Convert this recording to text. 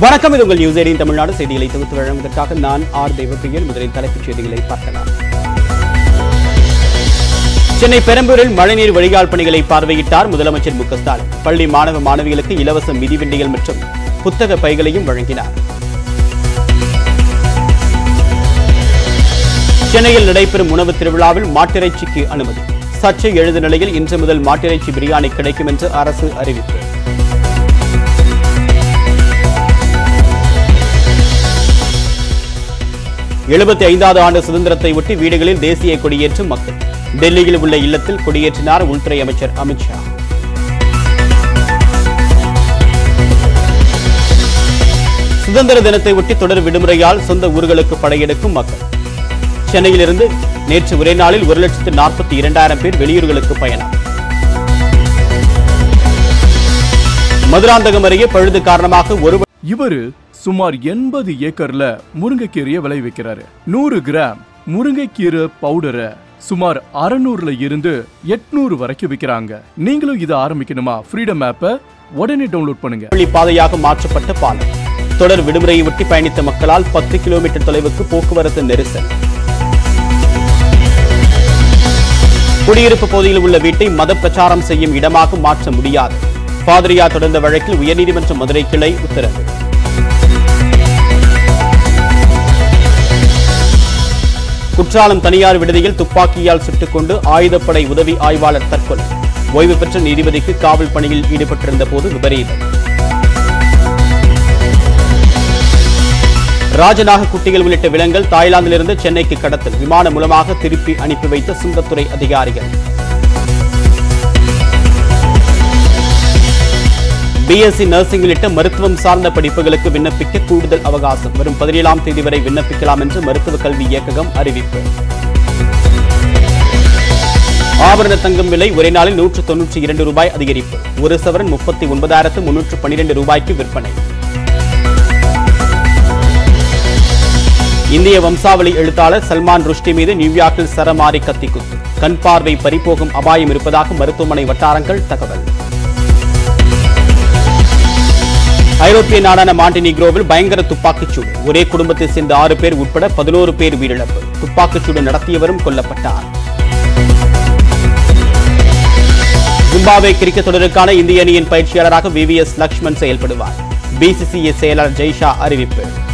வணக்கம் இது உங்கள் நியூஸ் எயிட்டின் தமிழ்நாடு செய்திகளை தொகுத்து வழங்குவதற்காக நான் ஆர் தேவப்பிரியன் முதலில் தலைப்புச் செய்திகளை பார்க்கலாம் சென்னை பெரம்பூரில் மழைநீர் வடிகால் பணிகளை பார்வையிட்டார் முதலமைச்சர் மு க ஸ்டாலின் பள்ளி மாணவ மாணவிகளுக்கு இலவச மிதிவண்டிகள் மற்றும் புத்தக பைகளையும் வழங்கினார் சென்னையில் நடைபெறும் உணவு திருவிழாவில் மாட்டிறைச்சிக்கு அனுமதி சர்ச்சை எழுத நிலையில் இன்று முதல் மாட்டிறைச்சி பிரியாணி கிடைக்கும் என்று அரசு அறிவிப்பு எழுபத்தி ஐந்தாவது ஆண்டு சுதந்திரத்தை ஒட்டி வீடுகளில் தேசிய கொடியேற்றும் மக்கள் டெல்லியில் உள்ள இல்லத்தில் கொடியேற்றினார் உள்துறை அமைச்சர் அமித்ஷா சுதந்திர தினத்தை ஒட்டி தொடர் விடுமுறையால் சொந்த ஊர்களுக்கு படையெடுக்கும் மக்கள் சென்னையிலிருந்து நேற்று ஒரே நாளில் ஒரு லட்சத்து நாற்பத்தி இரண்டாயிரம் பேர் வெளியூர்களுக்கு பயணம் மதுராந்தகம் அருகே பழுது காரணமாக ஒரு இவரு சுமார் எண்பது ஏக்கர்ல முருங்கைக்கீரையை விளைவிக்கிறாரு நூறு கிராம் முருங்கைக்கீரை பவுடரை சுமார் அறநூறுல இருந்து எட்நூறு வரைக்கும் விற்கிறாங்க நீங்களும் இதை ஆரம்பிக்கணுமா ஃப்ரீடம் ஆப்பை உடனே டவுன்லோட் பண்ணுங்க வழி பாதையாக மாற்றப்பட்ட பாலம் தொடர் விடுமுறையை ஒட்டி பயணித்த மக்களால் பத்து கிலோமீட்டர் தொலைவுக்கு போக்குவரத்து நெரிசல் குடியிருப்பு பகுதியில் உள்ள வீட்டை மத பிரச்சாரம் செய்யும் இடமாக மாற்ற முடியாது பாதிரியா தொடர்ந்த வழக்கில் உயர்நீதிமன்ற மதுரை கிளை உத்தரவு குற்றாலம் தனியார் விடுதியில் துப்பாக்கியால் சுட்டுக்கொண்டு ஆயுதப்படை உதவி ஆய்வாளர் தற்கொலை ஓய்வு பெற்ற நீதிபதிக்கு காவல் பணியில் ஈடுபட்டிருந்த போது விபரீதம் ராஜநாக குட்டிகள் உள்ளிட்ட விலங்குகள் தாய்லாந்திலிருந்து சென்னைக்கு கடத்தல் விமானம் மூலமாக திருப்பி அனுப்பி வைத்த சுங்கத்துறை அதிகாரிகள் பிஎஸ்சி நர்சிங் உள்ளிட்ட மருத்துவம் சார்ந்த படிப்புகளுக்கு விண்ணப்பிக்க கூடுதல் அவகாசம் வரும் பதினேழாம் தேதி வரை விண்ணப்பிக்கலாம் என்று மருத்துவ கல்வி இயக்ககம் அறிவிப்பு ஆபரண தங்கம் விலை ஒரே நாளில் நூற்று தொன்னூற்றி இரண்டு ரூபாய் அதிகரிப்பு ஒரு சவரன் முப்பத்தி ஒன்பதாயிரத்து முன்னூற்று பன்னிரண்டு ரூபாய்க்கு விற்பனை இந்திய வம்சாவளி எழுத்தாளர் சல்மான் ருஷ்டி மீது நியூயார்க்கில் சரமாரி கத்திக்குத்து கண் பார்வை பறிபோகும் அபாயம் இருப்பதாக மருத்துவமனை வட்டாரங்கள் தகவல் ஐரோப்பிய நாடான மாண்டினிக்ரோவில் பயங்கர துப்பாக்கிச்சூடு ஒரே குடும்பத்தைச் சேர்ந்த ஆறு பேர் உட்பட பதினோரு பேர் உயிரிழப்பு துப்பாக்கிச்சூடு நடத்தியவரும் கொல்லப்பட்டார் ஜிம்பாப்வே கிரிக்கெட் தொடருக்கான இந்திய அணியின் பயிற்சியாளராக விவிஎஸ் லக்ஷ்மண் செயல்படுவார் பிசிசிஐ செயலாளர் ஜெய்ஷா அறிவிப்பு